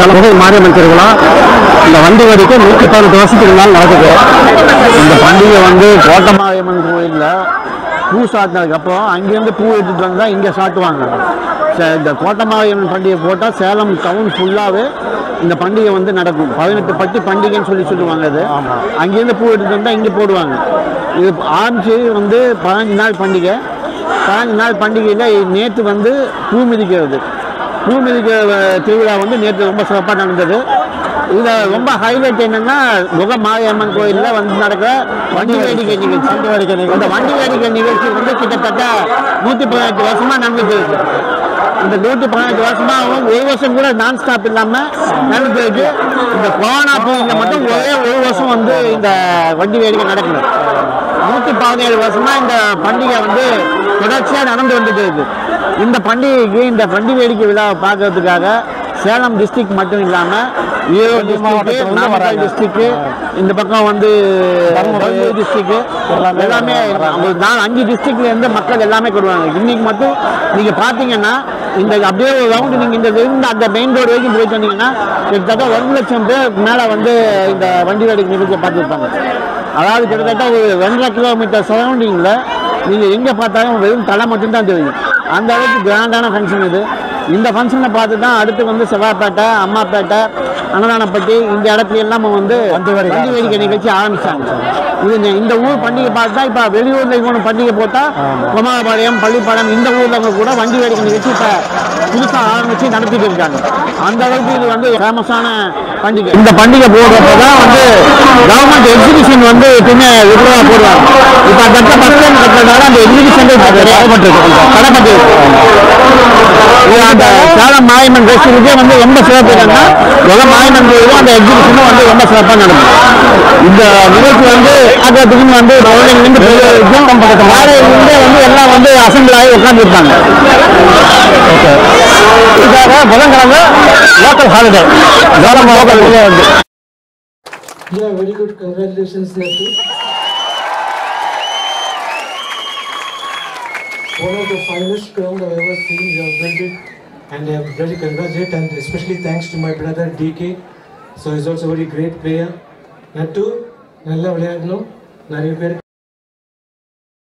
முகை மாரியம்மன் திருவிழா இந்த வண்டி வடிக்கு நூற்றி பதினெட்டு வருஷத்துக்கு மேல் நடக்குது இந்த பண்டிகை வந்து கோட்டை மாரியம்மன் கோயிலில் பூ சாட்டினதுக்கு அப்புறம் அங்கேருந்து பூ எடுத்துட்டு வந்தா இங்கே சாட்டுவாங்க சே- இந்த கோட்டை மாரியம்மன் பண்டிகை போட்டால் சேலம் டவுன் ஃபுல்லாகவே இந்த பண்டிகை வந்து நடக்கும் பதினெட்டு பட்டி பண்டிகைன்னு சொல்லி சொல்லுவாங்க அது அங்கேருந்து பூ எடுத்துட்டு வந்தால் இங்கே போடுவாங்க இது ஆரம்பிச்சு வந்து பதினஞ்சு நாள் பண்டிகை பதினஞ்சு நாள் பண்டிகையில் நேற்று வந்து பூ மிதிக்கிறது பூ மிதிக்கிற அஹ், திருவிழா வந்து நேற்று ரொம்ப சிறப்பாக நடந்தது இதில் ரொம்ப ஹைலைட் என்னன்னா முக மாரியம்மன் கோயிலில் வந்து நடக்கிற வண்டி வேடிக்கை நிகழ்ச்சி வண்டி வேடிக்கை நிகழ்ச்சி இந்த வண்டி வேடிக்கை நிகழ்ச்சி வந்து கிட்டத்தட்ட நூற்றி பதினெட்டு வருஷமாக நடந்துட்டு இருக்கு இந்த நூற்றி பதினெட்டு வருஷமாகவும் ஒரு வருஷம் கூட நான் ஸ்டாப் இல்லாமல் நடந்துட்டு இருக்கு இந்த கொரோனா பீரியட்ல மட்டும் ஒரே ஒரு வருஷம் வந்து இந்த வண்டி வேடிக்கை நடக்கல நூற்றி பதினேழு வருஷமா இந்த பண்டிகை வந்து தொடர்ச்சியாக நடந்து வந்துட்டு இருக்கு இந்த பண்டிகைக்கு இந்த வண்டி வேடிக்கை விழாவை பார்க்கறதுக்காக சேலம் டிஸ்ட்ரிக்ட் மட்டும் இல்லாமல் ஈரோடு டிஸ்ட்ரிக்ட் நாமக்கல் டிஸ்ட்ரிக்ட் இந்த பக்கம் வந்து தருமபுரி டிஸ்ட்ரிக்ட் எல்லாமே ஒரு நாலு அஞ்சு டிஸ்ட்ரிக்ட்ல இருந்து மக்கள் எல்லாமே வருவாங்க இன்னைக்கு மட்டும் நீங்க பாத்தீங்கன்னா இந்த அப்படியே ஒரு ரவுண்டு நீங்க இந்த இருந்து அந்த மெயின் ரோடு வரைக்கும் போயிட்டு வந்தீங்கன்னா கிட்டத்தட்ட ஒரு லட்சம் பேர் மேல வந்து இந்த வண்டி வேடிக்கை நிகழ்ச்சியை பார்த்துருப்பாங்க அதாவது கிட்டத்தட்ட ஒரு ரெண்டரை கிலோமீட்டர் சரௌண்டிங்கில் நீங்கள் எங்கே பார்த்தாலும் வெறும் தலை மட்டும்தான் தெரியும் அந்த அளவுக்கு கிராண்டான ஃபங்க்ஷன் இது இந்த ஃபங்க்ஷனை பார்த்து தான் அடுத்து வந்து செவ்வாய்ப்பேட்டை அம்மாப்பேட்டை அன்னதானப்பட்டி இந்த இடத்துல எல்லாம் வந்து வண்டி வேடிக்கை நிகழ்ச்சி ஆரம்பிச்சாங்க இது இந்த- இந்த ஊர் பண்டிகை பார்த்தா இப்போ வெளியூர்ல இவங்க பண்டிகை போட்டால் குமாரபாளையம் பள்ளிப்பாளையம் இந்த ஊர்ல கூட வண்டி வேடிக்கை நிகழ்ச்சி இப்போ புதுசாக ஆரம்பிச்சு நடத்திட்டு இருக்காங்க அந்த அளவுக்கு இது வந்து ஃபேமஸான பண்டிகை இந்த பண்டிகை போடுறப்ப தான் வந்து கவர்மெண்ட் எக்ஸிபிஷன் வந்து எப்பவுமே ரெகுலராக போடுவாங்க இப்போ அந்த இடத்துல பஸ் ஸ்டாண்ட் கட்டுறதுனால அந்த எக்ஸிபிஷன் தடைப்பட்டு இது அந்த சேலம் மாயம்மன் ஃபெஸ்டிவலுக்கே வந்து ரொம்ப சிறப்பு என்னன்னா உலக மாயம்மன் கோயிலும் அந்த எக்ஸிபிஷனும் வந்து ரொம்ப சிறப்பாக நடக்கும் இந்த நிகழ்ச்சி வந்து பார்க்கறதுக்குன்னு வந்து குழந்தைங்கலேருந்து பெரிய வரைக்கும் வேலையிலேருந்தே வந்து எல்லாம் வந்து அசம்பிள் ஆகி உட்காந்துருப்பாங்க இதுக்காக புதன்கிழமை லோக்கல் ஹாலிடே கவர்மெண்ட் லோக்கல் வந்து Yeah, very good. Congratulations, Natu. One of the finest crowd I've ever seen. You have built it, and I really congratulate, and especially thanks to my brother DK. So he's also a very great player. Natu, நல்லா விளையாடணும் நிறைய பேர்